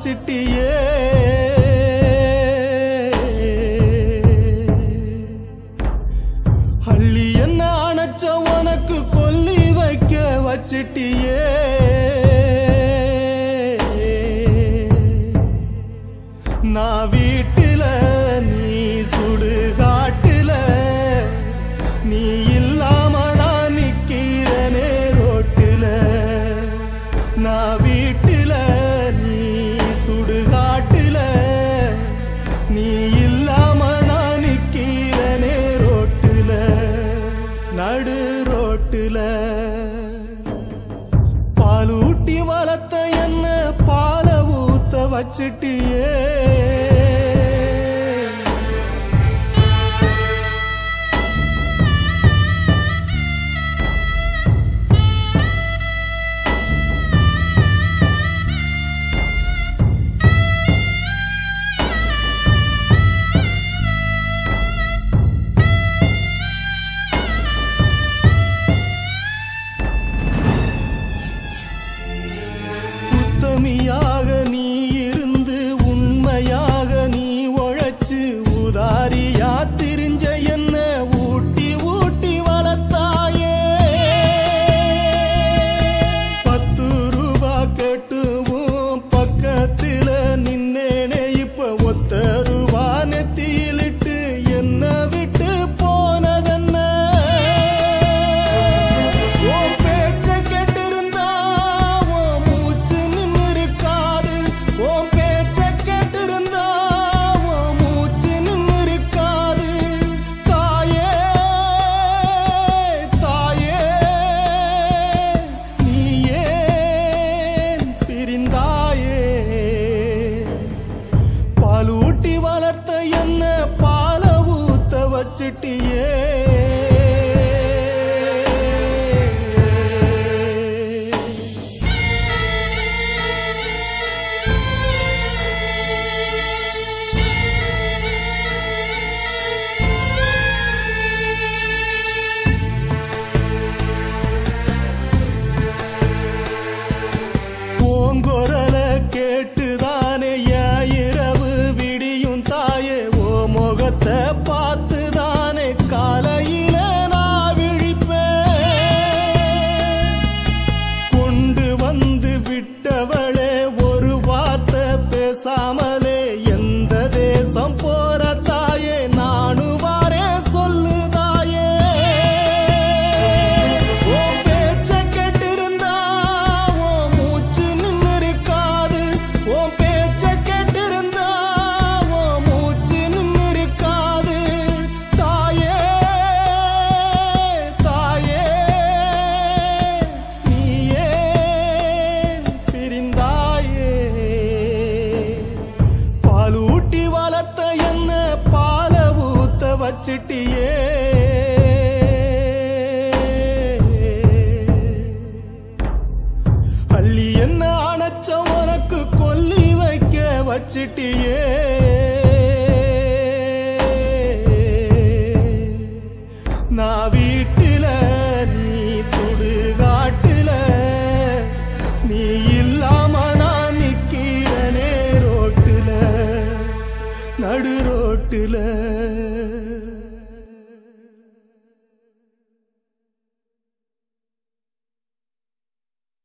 வச்சிட்டியே அள்ளி என்ன அணைச்ச உனக்கு கொல்லி வைக்க வச்சிட்டியே நான் வீட்டுல நீ சுடுகாட்டுல நீ இல்லாம நான் நிக்கிறனே ரோட்டுல நான் வீட்டுல நீ சுடுகாட்டுல நீ இல்லாம நான் நிக்கிறனே ரோட்டுல நடு ரோட்டுல பால் ஊட்டி வளர்த்த என்ன பால ஊத்த வச்சிட்டியே உத்தமியாக நீ இருந்து உண்மையாக நீ உழைச்சு உதாரியா திரிஞ்ச என்ன ஊட்டி ஊட்டி வளர்த்தாயே பத்து ரூபா கட்டுவோம் பக்கத்துல நின்னேனே இப்ப ஒத்த ரூபா நெத்தியிலிட்டு என்ன விட்டு போனதென்ன உன் பேச்ச கேட்டிருந்தா உன் மூச்சு நின்னிருக்காது. உன் பேச்ச கேட்டிருந்தா உன் மூச்சு நின்னிருக்காது. தாயே, தாயே, நீ ஏன் பிரிந்தாயே பால் ஊட்டி வளர்த்த என்ன பால ஊத்த வச்சிட்டியே பூங்குரல கேட்டுதானே என் இரவு விடியும் தாயே ஓ முகத்தை பார்த்துதானே காலையில நான் விழிப்பேன் கொண்டு வந்து விட்டவளே ஒரு வார்த்தை பேசாமலே எந்த தேசம் போற தாயே நானும் வாரேன் சொல்லு தாயே உன் பேச்ச கேட்டிருந்தா உன் மூச்சு நின்னிருக்காது உன் பேச்ச கேட்டிருந்தா உன் மூச்சு நின்னிருக்காது தாயே தாயே நீ ஏன் பிரிந்தாயே பால் ஊட்டி வளர்த்த என்ன பால ஊத்த வச்சிட்டியே அள்ளி என்ன அணைச்ச உனக்கு கொல்லி வைக்க வச்சிட்டியே நான் வீட்டுல நீ சுடுகாட்டுல நீ இல்லாம நான் நிக்கிறனே ரோட்டுல நடு ரோட்டுல